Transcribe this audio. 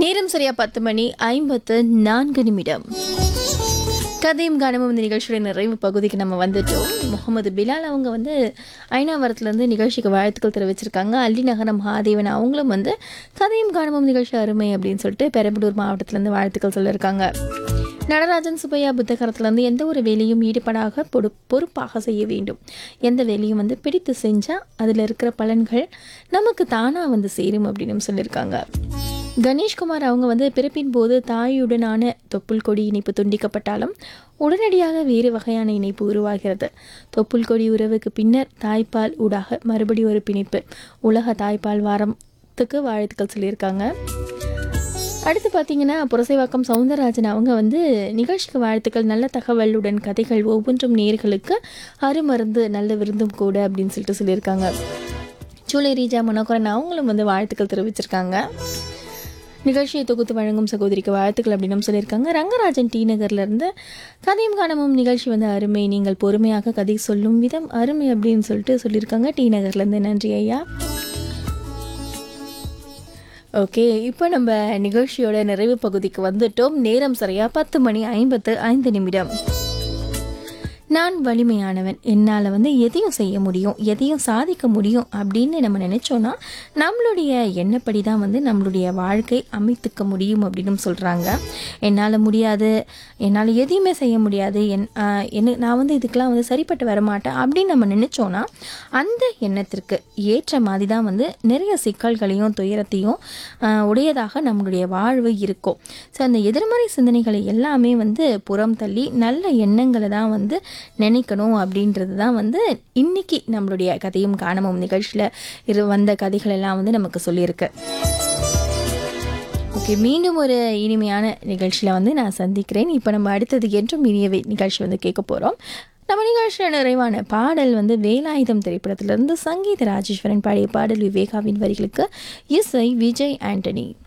நேரம் சரியா பத்து மணி ஐம்பத்து நான்கு நிமிடம் கதையும் கானமும் இந்த நிகழ்ச்சியோட நிறைவு பகுதிக்கு நம்ம வந்துட்டோம் முகமது பிலால் அவங்க வந்து ஐநாவரத்துலேருந்து நிகழ்ச்சிக்கு வாழ்த்துக்கள் தெரிவிச்சிருக்காங்க அள்ளி நகரம் மகாதேவன் அவங்களும் வந்து கதையும் கானமும் நிகழ்ச்சி அருமை அப்படின்னு சொல்லிட்டு பெரம்பலூர் மாவட்டத்திலேருந்து வாழ்த்துக்கள் சொல்லியிருக்காங்க நடராஜன் சுப்பையா புத்தகரத்துலேருந்து எந்த ஒரு வேலையும் ஈடுபடாக பொடு பொறுப்பாக செய்ய வேண்டும் எந்த வேலையும் வந்து பிடித்து செஞ்சால் அதில் இருக்கிற பலன்கள் நமக்கு தானாக வந்து சேரும் அப்படின்னு சொல்லியிருக்காங்க கணேஷ்குமார் அவங்க வந்து பிறப்பின் போது தாயுடனான தொப்புள் கொடி இணைப்பு துண்டிக்கப்பட்டாலும் உடனடியாக வேறு வகையான இணைப்பு உருவாகிறது தொப்புள் கொடி உறவுக்கு பின்னர் தாய்ப்பால் ஊடாக மறுபடி ஒரு பிணைப்பு உலக தாய்ப்பால் வாரத்துக்கு வாழ்த்துக்கள் சொல்லியிருக்காங்க அடுத்து பார்த்தீங்கன்னா புரசைவாக்கம் சவுந்தரராஜன் அவங்க வந்து நிகழ்ச்சிக்கு வாழ்த்துக்கள் நல்ல தகவலுடன் கதைகள் ஒவ்வொன்றும் நேர்களுக்கு அருமருந்து நல்ல விருந்தும் கூட அப்படின்னு சொல்லிட்டு சொல்லியிருக்காங்க சூளை ரீஜா மனோகரன் அவங்களும் வந்து வாழ்த்துக்கள் தெரிவிச்சிருக்காங்க நிகழ்ச்சியை தொகுத்து வழங்கும் சகோதரிக்கு வாழ்த்துக்கள் அப்படின்னு சொல்லியிருக்காங்க ரங்கராஜன் டி நகர்ல இருந்து கதையும் காணமும் நிகழ்ச்சி வந்து அருமை நீங்கள் பொறுமையாக கதை சொல்லும் விதம் அருமை அப்படின்னு சொல்லிட்டு சொல்லியிருக்காங்க டி நகர்ல இருந்து நன்றி ஐயா ஓகே இப்போ நம்ம நிகழ்ச்சியோட நிறைவு பகுதிக்கு வந்துட்டோம் நேரம் சரியா பத்து மணி ஐம்பத்து ஐந்து நிமிடம் நான் வலிமையானவன் என்னால் வந்து எதையும் செய்ய முடியும் எதையும் சாதிக்க முடியும் அப்படின்னு நம்ம நினச்சோன்னா நம்மளுடைய எண்ணப்படி தான் வந்து நம்மளுடைய வாழ்க்கை அமைத்துக்க முடியும் அப்படின்னு சொல்கிறாங்க என்னால் முடியாது என்னால் எதையுமே செய்ய முடியாது என் ஆஹ், என்ன நான் வந்து இதுக்கெலாம் வந்து சரிப்பட்டு வர மாட்டேன் அப்படின்னு நம்ம நினச்சோன்னா அந்த எண்ணத்திற்கு ஏற்ற மாதிரி தான் வந்து நிறைய சிக்கல்களையும் துயரத்தையும் ஆஹ், உடையதாக நம்மளுடைய வாழ்வு இருக்கும் ஸோ அந்த எதிர்மறை சிந்தனைகளை எல்லாமே வந்து புறம் தள்ளி நல்ல எண்ணங்களை தான் வந்து நினைக்கணும் அப்படின்றது தான் வந்து இன்னைக்கு நம்மளுடைய கதையும் காணமும் நிகழ்ச்சியில் இரு வந்த கதைகள் எல்லாம் வந்து நமக்கு சொல்லியிருக்கு ஓகே மீண்டும் ஒரு இனிமையான நிகழ்ச்சியில் வந்து நான் சந்திக்கிறேன் இப்போ நம்ம அடுத்தது என்றும் இனியவை நிகழ்ச்சி வந்து கேட்க போகிறோம் நம்ம நிகழ்ச்சியில் நிறைவான பாடல் வந்து வேலாயுதம் திரைப்படத்திலிருந்து சங்கீத ராஜேஸ்வரன் பாடிய பாடல் விவேகாவின் வரிகளுக்கு இசை விஜய் ஆண்டனி